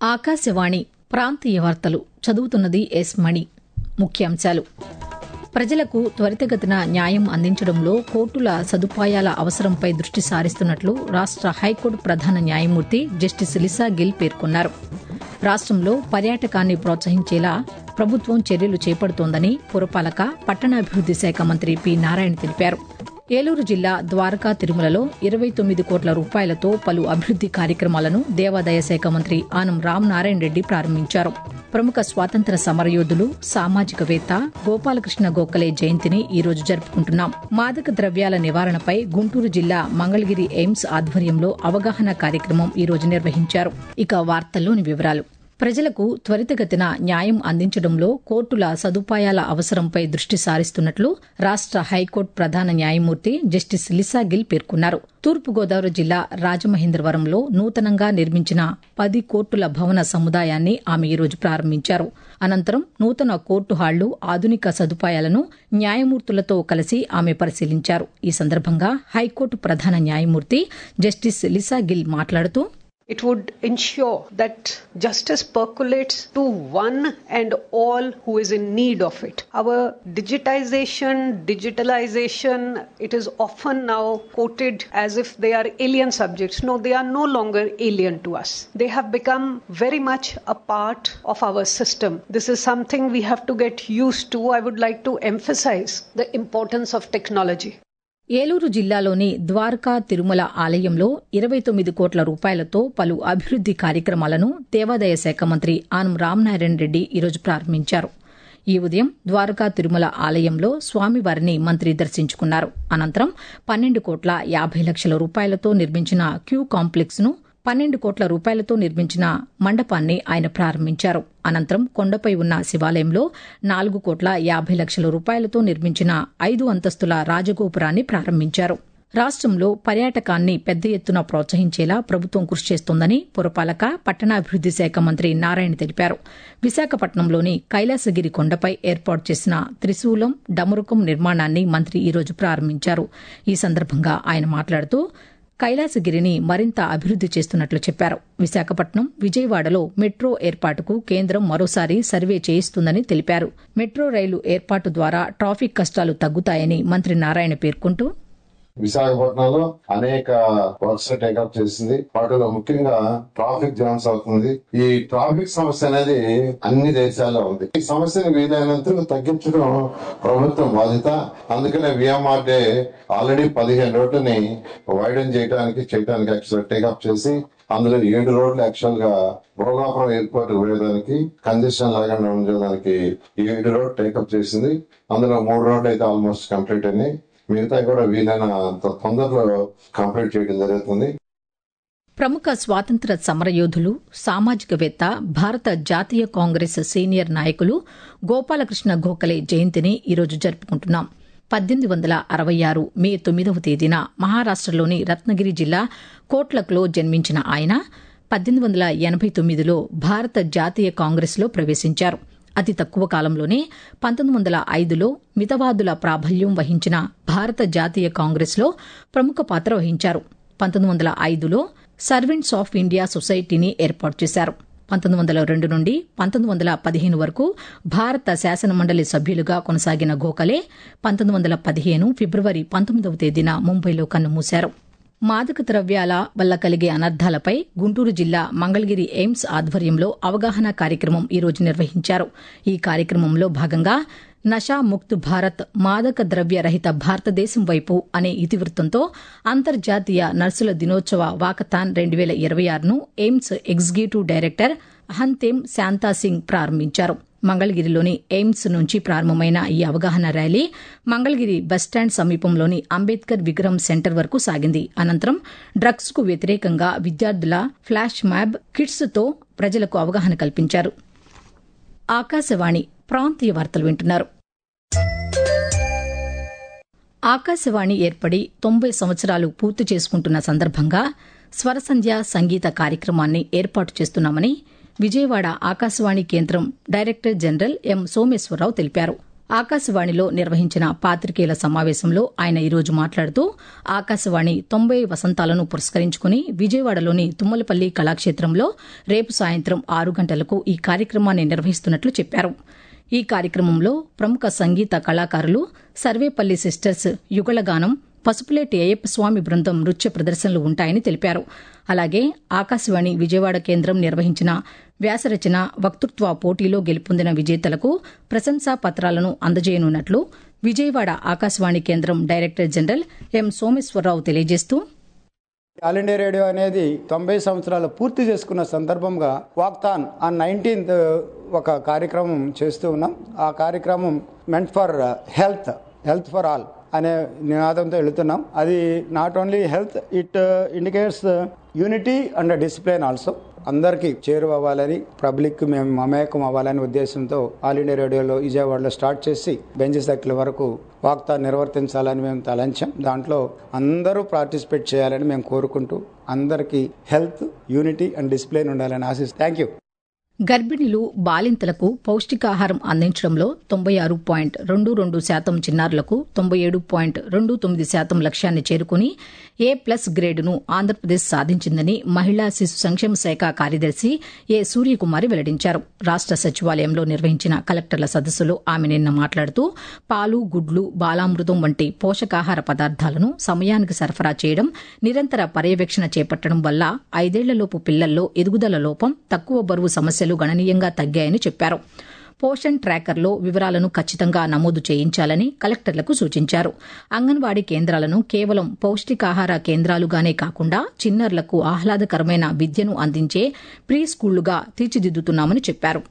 ఆకాశవాణి ప్రాంతీయ వార్తలు చదువుతున్నది ఎస్ మణి ముఖ్యాంశాలు ప్రజలకు త్వరితగతిన న్యాయం అందించడంలో కోర్టుల సదుపాయాల అవసరంపై దృష్టి సారిస్తున్నట్లు రాష్ట హైకోర్టు ప్రధాన న్యాయమూర్తి జస్టిస్ లిసా గిల్ పేర్కొన్నారు రాష్టంలో పర్యాటకాన్ని ప్రోత్సహించేలా ప్రభుత్వం చర్యలు చేపడుతోందని పురపాలక పట్టణాభివృద్ది శాఖ మంత్రి పి నారాయణ తెలిపారు ఏలూరు జిల్లా ద్వారకా తిరుమలలో ఇరవై తొమ్మిది కోట్ల రూపాయలతో పలు అభివృద్ది కార్యక్రమాలను దేవాదాయ శాఖ మంత్రి ఆనం రామనారాయణ రెడ్డి ప్రారంభించారు ప్రముఖ స్వాతంత్ర సమరయోధులు సామాజికవేత్త గోపాలకృష్ణ గోఖలే జయంతిని ఈ రోజు జరుపుకుంటున్నాం మాదక ద్రవ్యాల నివారణపై గుంటూరు జిల్లా మంగళగిరి ఎయిమ్స్ ఆధ్వర్యంలో అవగాహన కార్యక్రమం ఈ రోజు నిర్వహించారు ఇక వార్తల్లోని వివరాలు ప్రజలకు త్వరితగతిన న్యాయం అందించడంలో కోర్టుల సదుపాయాల అవసరంపై దృష్టి సారిస్తున్నట్లు రాష్ట హైకోర్టు ప్రధాన న్యాయమూర్తి జస్టిస్ లిసా గిల్ పేర్కొన్నారు తూర్పుగోదావరి జిల్లా రాజమహేంద్రవరంలో నూతనంగా నిర్మించిన పది కోర్టుల భవన సముదాయాన్ని ఆమె ఈరోజు ప్రారంభించారు అనంతరం నూతన కోర్టు హాళ్లు ఆధునిక సదుపాయాలను న్యాయమూర్తులతో కలిసి ఆమె పరిశీలించారు ఈ సందర్భంగా హైకోర్టు ప్రధాన న్యాయమూర్తి జస్టిస్ లిసా గిల్ మాట్లాడుతూ It would ensure that justice percolates to one and all who is in need of it. Our digitization, digitalization, it is often now quoted as if they are alien subjects. No, they are no longer alien to us. They have become very much a part of our system. This is something we have to get used to. I would like to emphasize the importance of technology. Eluru జిల్లాలోని ద్వారకా తిరుమల ఆలయంలో ఇరవై తొమ్మిది కోట్ల రూపాయలతో పలు అభివృద్ది కార్యక్రమాలను దేవాదాయ శాఖ మంత్రి ఆనం రామనారాయణ రెడ్డి ఈరోజు ప్రారంభించారు ఈ ఉదయం ద్వారకా తిరుమల ఆలయంలో స్వామివారిని మంత్రి దర్శించుకున్నారు అనంతరం పన్నెండు కోట్ల యాభై లక్షల రూపాయలతో నిర్మించిన క్యూ కాంప్లెక్స్ ను పన్నెండు కోట్ల రూపాయలతో నిర్మించిన మండపాన్ని ఆయన ప్రారంభించారు అనంతరం కొండపై ఉన్న శివాలయంలో నాలుగు కోట్ల యాభై లక్షల రూపాయలతో నిర్మించిన ఐదు అంతస్తుల రాజగోపురాన్ని ప్రారంభించారు రాష్టంలో పర్యాటకాన్ని పెద్ద ఎత్తున ప్రోత్సహించేలా ప్రభుత్వం కృషి చేస్తోందని పురపాలక పట్టణాభివృద్ది శాఖ మంత్రి నారాయణ తెలిపారు విశాఖపట్నంలోని కైలాసగిరి కొండపై ఏర్పాటు చేసిన త్రిశూలం డమరుకం నిర్మాణాన్ని మంత్రి ఈరోజు ప్రారంభించారు ఈ సందర్భంగా ఆయన మాట్లాడుతూ కైలాసగిరిని మరింత అభివృద్ది చేస్తున్నట్లు చెప్పారు విశాఖపట్నం విజయవాడలో మెట్రో ఏర్పాటుకు కేంద్రం మరోసారి సర్వే చేయిస్తుందని తెలిపారు మెట్రో రైలు ఏర్పాటు ద్వారా ట్రాఫిక్ కష్టాలు తగ్గుతాయని మంత్రి నారాయణ పేర్కొంటూ విశాఖపట్నంలో అనేక వర్క్స్ టేకప్ చేసింది వాటిలో ముఖ్యంగా ట్రాఫిక్ జామ్స్ అవుతుంది ఈ ట్రాఫిక్ సమస్య అనేది అన్ని దేశాల్లో ఉంది ఈ సమస్యను వీలైనంత తగ్గించడం ప్రభుత్వం బాధ్యత అందుకనే విఎంఆర్డే ఆల్రెడీ పదిహేను రోడ్లని వైడన్ చేయడానికి చేయడానికి యాక్చువల్ టేకప్ చేసి అందులో ఏడు రోడ్లు యాక్చువల్ గా భోగాపురం ఎయిర్పోర్ట్ వెళ్ళడానికి కంజెషన్ లేకుండా ఉండడానికి ఏడు రోడ్ టేకప్ చేసింది అందులో మూడు రోడ్లు అయితే ఆల్మోస్ట్ కంప్లీట్ అయినాయి మిగతా కూడా వీలైనంత తొందరలో కంప్లీట్ చేయడం జరుగుతుంది ప్రముఖ స్వాతంత్ర సమరయోధులు సామాజికవేత్త భారత జాతీయ కాంగ్రెస్ సీనియర్ నాయకులు గోపాలకృష్ణ గోఖలే జయంతిని ఈరోజు జరుపుకుంటున్నాం పద్దెనిమిది వందల అరవై ఆరు మే తొమ్మిదవ తేదీన మహారాష్టలోని రత్నగిరి జిల్లా కోట్లక్లో జన్మించిన ఆయన పద్దెనిమిది వందల ఎనభై తొమ్మిదిలో భారత జాతీయ కాంగ్రెస్లో ప్రవేశించారు అతి తక్కువ కాలంలోనే పంతొమ్మిది వందల ఐదులో మితవాదుల ప్రాబల్యం వహించిన భారత జాతీయ కాంగ్రెస్లో ప్రముఖ పాత్ర వహించారు పంతొమ్మిది వందల ఐదులో సర్వెంట్స్ ఆఫ్ ఇండియా సొసైటీని ఏర్పాటు చేశారు పంతొమ్మిది వందల రెండు నుండి పంతొమ్మిది వందల పదిహేను వరకు భారత శాసనమండలి సభ్యులుగా కొనసాగిన గోఖలే పంతొమ్మిది వందల పదిహేను ఫిబ్రవరి పంతొమ్మిదవ తేదీన ముంబైలో కన్నుమూశారు మాదక ద్రవ్యాల వల్ల కలిగే అనర్థాలపై గుంటూరు జిల్లా మంగళగిరి ఎయిమ్స్ ఆధ్వర్యంలో అవగాహన కార్యక్రమం ఈరోజు నిర్వహించారు ఈ కార్యక్రమంలో భాగంగా నషా ముక్త్ భారత్ మాదక ద్రవ్య రహిత భారతదేశం వైపు అనే ఇతివృత్తంతో అంతర్జాతీయ నర్సుల దినోత్సవ వాకథాన్ రెండు వేల ఇరవై ఆరును ఎయిమ్స్ ఎగ్జిక్యూటివ్ డైరెక్టర్ అహంతేమ్ శాంతాసింగ్ ప్రారంభించారు మంగళగిరిలోని ఎయిమ్స్ నుంచి ప్రారంభమైన ఈ అవగాహన ర్యాలీ మంగళగిరి బస్టాండ్ సమీపంలోని అంబేద్కర్ విగ్రహం సెంటర్ వరకు సాగింది అనంతరం డ్రగ్స్ కు వ్యతిరేకంగా విద్యార్థుల ఫ్లాష్ మ్యాబ్ కిట్స్ తో ప్రజలకు అవగాహన కల్పించారు ఆకాశవాణి ప్రాంతీయ వార్తలు వింటున్నారు ఆకాశవాణి ఏర్పడి తొంభై సంవత్సరాలు పూర్తి చేసుకుంటున్న సందర్భంగా స్వరసంధ్య సంగీత కార్యక్రమాన్ని ఏర్పాటు చేస్తున్నామని విజయవాడ ఆకాశవాణి కేంద్రం డైరెక్టర్ జనరల్ ఎం సోమేశ్వరరావు తెలిపారు ఆకాశవాణిలో నిర్వహించిన పాతికేయుల సమావేశంలో ఆయన ఈరోజు మాట్లాడుతూ ఆకాశవాణి తొంభై వసంతాలను పురస్కరించుకుని విజయవాడలోని తుమ్మలపల్లి కళాక్షేత్రంలో రేపు సాయంత్రం ఆరు గంటలకు ఈ కార్యక్రమాన్ని నిర్వహిస్తున్నట్లు చెప్పారు ఈ కార్యక్రమంలో ప్రముఖ సంగీత కళాకారులు సర్వేపల్లి సిస్టర్స్ యుగళగానం పసుపులేటి అయ్యప్ప స్వామి బృందం నృత్య ప్రదర్శనలు ఉంటాయని తెలిపారు అలాగే ఆకాశవాణి విజయవాడ కేంద్రం నిర్వహించిన వ్యాసరచన వక్తృత్వ పోటీలో గెలుపొందిన విజేతలకు ప్రశంసా పత్రాలను అందజేయనున్నట్లు విజయవాడ ఆకాశవాణి కేంద్రం డైరెక్టర్ జనరల్ ఎం సోమేశ్వరరావు తెలియజేస్తూ ఆల్ ఇండియా రేడియో అనేది తొంభై సంవత్సరాలు పూర్తి చేసుకున్న సందర్భంగా వాక్తాన్ ఆ నైన్టీన్త్ ఒక కార్యక్రమం చేస్తూ ఉన్నాం ఆ కార్యక్రమం మెంట్ for health health for all అనే నినాదంతో వెళుతున్నాం అది not only health it indicates unity and discipline also అందరికీ చేరువవ్వాలని పబ్లిక్ మేము మమేకం అవ్వాలనే ఉద్దేశంతో ఆల్ ఇండియా రేడియోలో విజయవాడలో స్టార్ట్ చేసి బెంచ్ సర్కిల్ వరకు వాక్తా నిర్వర్తించాలని మేము తలంచాం దాంట్లో అందరూ పార్టిసిపేట్ చేయాలని మేము కోరుకుంటూ అందరికీ హెల్త్ యూనిటీ అండ్ డిసిప్లిన్ ఉండాలని ఆశిస్తాం థ్యాంక్ యూ గర్భిణులు బాలింతలకు పౌష్టికాహారం అందించడంలో తొంభై ఆరు పాయింట్ రెండు రెండు శాతం చిన్నారులకు తొంభై ఏడు పాయింట్ రెండు తొమ్మిది శాతం లక్ష్యాన్ని చేరుకుని ఏ ప్లస్ గ్రేడును ఆంధ్రప్రదేశ్ సాధించిందని మహిళా శిశు సంక్షేమ శాఖ కార్యదర్శి ఏ సూర్యకుమారి వెల్లడించారు రాష్ట సచివాలయంలో నిర్వహించిన కలెక్టర్ల సదస్సులో ఆమె నిన్న మాట్లాడుతూ పాలు గుడ్లు బాలామృతం వంటి పోషకాహార పదార్థాలను సమయానికి సరఫరా చేయడం నిరంతర పర్యవేక్షణ చేపట్టడం వల్ల ఐదేళ్లలోపు పిల్లల్లో ఎదుగుదల లోపం తక్కువ బరువు సమస్యలు గణనీయంగా తగ్గాయని చెప్పారు పోషణ్ ట్రాకర్లో వివరాలను ఖచ్చితంగా నమోదు చేయించాలని కలెక్టర్లకు సూచించారు అంగన్వాడీ కేంద్రాలను కేవలం పౌష్టికాహార కేంద్రాలుగానే కాకుండా చిన్నారులకు ఆహ్లాదకరమైన విద్యను అందించే ప్రీ స్కూళ్లుగా తీర్చిదిద్దుతున్నామని చెప్పారు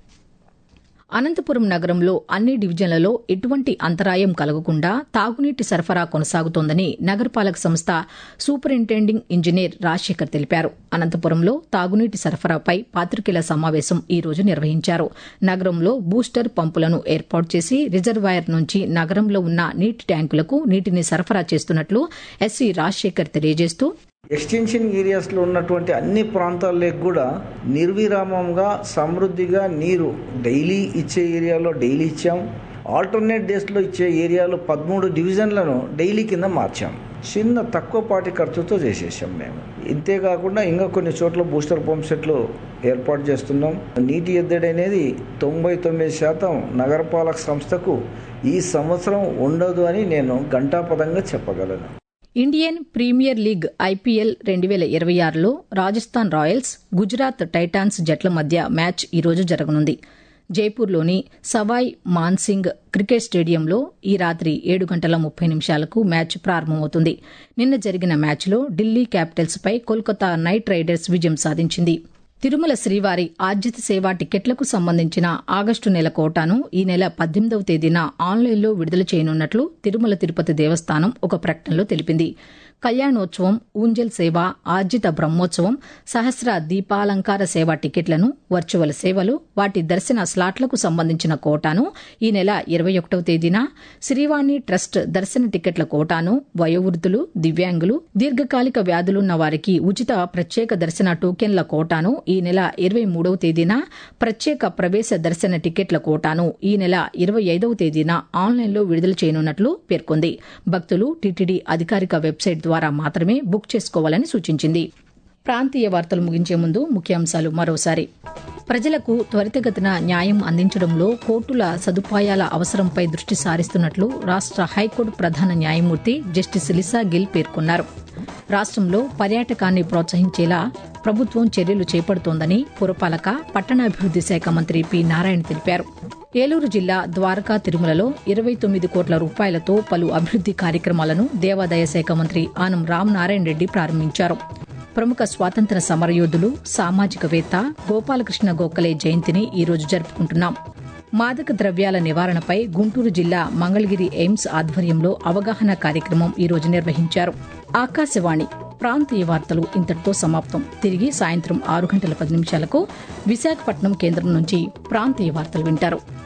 అనంతపురం నగరంలో అన్ని డివిజన్లలో ఎటువంటి అంతరాయం కలగకుండా తాగునీటి సరఫరా కొనసాగుతోందని నగరపాలక సంస్థ సూపరింటెండింగ్ ఇంజనీర్ రాజశేఖర్ తెలిపారు అనంతపురంలో తాగునీటి సరఫరాపై పాతికేయుల సమావేశం ఈ రోజు నిర్వహించారు నగరంలో బూస్టర్ పంపులను ఏర్పాటు చేసి రిజర్వాయర్ నుంచి నగరంలో ఉన్న నీటి ట్యాంకులకు నీటిని సరఫరా చేస్తున్నట్లు ఎస్సీ రాజశేఖర్ తెలియజేస్తూ ఎక్స్టెన్షన్ ఏరియాస్లో ఉన్నటువంటి అన్ని ప్రాంతాలకు కూడా నిర్విరామంగా సమృద్ధిగా నీరు డైలీ ఇచ్చే ఏరియాలో డైలీ ఇచ్చాం ఆల్టర్నేట్ డేస్లో ఇచ్చే ఏరియాలో పదమూడు డివిజన్లను డైలీ కింద మార్చాం చిన్న తక్కువపాటి ఖర్చుతో చేసేసాం మేము ఇంతేకాకుండా ఇంకా కొన్ని చోట్ల బూస్టర్ పంప్ సెట్లు ఏర్పాటు చేస్తున్నాం నీటి ఎద్దడి అనేది తొంభై తొమ్మిది శాతం నగరపాలక సంస్థకు ఈ సంవత్సరం ఉండదు అని నేను ఘంటాపదంగా చెప్పగలను ఇండియన్ ప్రీమియర్ లీగ్ ఐపీఎల్ రెండు వేల ఇరవై ఆరులో రాజస్థాన్ రాయల్స్ గుజరాత్ టైటాన్స్ జట్ల మధ్య మ్యాచ్ ఈరోజు జరగనుంది జైపూర్లోని సవాయ్ మాన్సింగ్ క్రికెట్ స్టేడియంలో ఈ రాత్రి ఏడు గంటల ముప్పై నిమిషాలకు మ్యాచ్ ప్రారంభమవుతుంది నిన్న జరిగిన మ్యాచ్లో ఢిల్లీ క్యాపిటల్స్పై కోల్కతా నైట్ రైడర్స్ విజయం సాధించింది తిరుమల శ్రీవారి ఆర్జిత సేవా టికెట్లకు సంబంధించిన ఆగస్టు నెల కోటాను ఈ నెల పద్దెనిమిదవ తేదీన ఆన్లైన్లో విడుదల చేయనున్నట్లు తిరుమల తిరుపతి దేవస్థానం ఒక ప్రకటనలో తెలిపింది కళ్యాణోత్సవం ఊంజల్ సేవ ఆర్జిత బ్రహ్మోత్సవం సహస్ర దీపాలంకార సేవ టికెట్లను వర్చువల్ సేవలు వాటి దర్శన స్లాట్లకు సంబంధించిన కోటాను ఈ నెల ఇరవై ఒకటవ తేదీన శ్రీవాణి ట్రస్ట్ దర్శన టికెట్ల కోటాను వయోవృద్ధులు దివ్యాంగులు దీర్ఘకాలిక వ్యాధులున్న వారికి ఉచిత ప్రత్యేక దర్శన టోకెన్ల కోటాను ఈ నెల ఇరవై మూడవ తేదీన ప్రత్యేక ప్రవేశ దర్శన టికెట్ల కోటాను ఈ నెల ఇరవై ఐదవ తేదీన ఆన్లైన్లో విడుదల చేయనున్నట్లు పేర్కొంది భక్తులు టీటీడీ అధికారిక వెబ్సైట్ ద్వారా మాత్రమే బుక్ చేసుకోవాలని సూచించింది ప్రాంతీయ వార్తలు ముగించే ముందు ముఖ్యాంశాలు మరోసారి ప్రజలకు త్వరితగతిన న్యాయం అందించడంలో కోర్టుల సదుపాయాల అవసరంపై దృష్టి సారిస్తున్నట్లు రాష్ట హైకోర్టు ప్రధాన న్యాయమూర్తి జస్టిస్ లిసా గిల్ పేర్కొన్నారు రాష్ట్రంలో పర్యాటకాన్ని ప్రోత్సహించేలా ప్రభుత్వం చర్యలు చేపడుతోందని పురపాలక పట్టణాభివృద్ది శాఖ మంత్రి పి నారాయణ తెలిపారు ఏలూరు జిల్లా ద్వారకా తిరుమలలో ఇరవై తొమ్మిది కోట్ల రూపాయలతో పలు అభివృద్ది కార్యక్రమాలను దేవాదాయ శాఖ మంత్రి ఆనం రామనారాయణ రెడ్డి ప్రారంభించారు ప్రముఖ స్వాతంత్ర సమరయోధులు సామాజికవేత్త గోపాలకృష్ణ గోఖలే జయంతిని ఈ రోజు జరుపుకుంటున్నాం మాదక ద్రవ్యాల నివారణపై గుంటూరు జిల్లా మంగళగిరి ఎయిమ్స్ ఆధ్వర్యంలో అవగాహన కార్యక్రమం ఈ రోజు నిర్వహించారు ఆకాశవాణి ప్రాంతీయ వార్తలు ఇంతటితో సమాప్తం తిరిగి సాయంత్రం ఆరు గంటల పది నిమిషాలకు విశాఖపట్నం కేంద్రం నుంచి ప్రాంతీయ వార్తలు వింటారు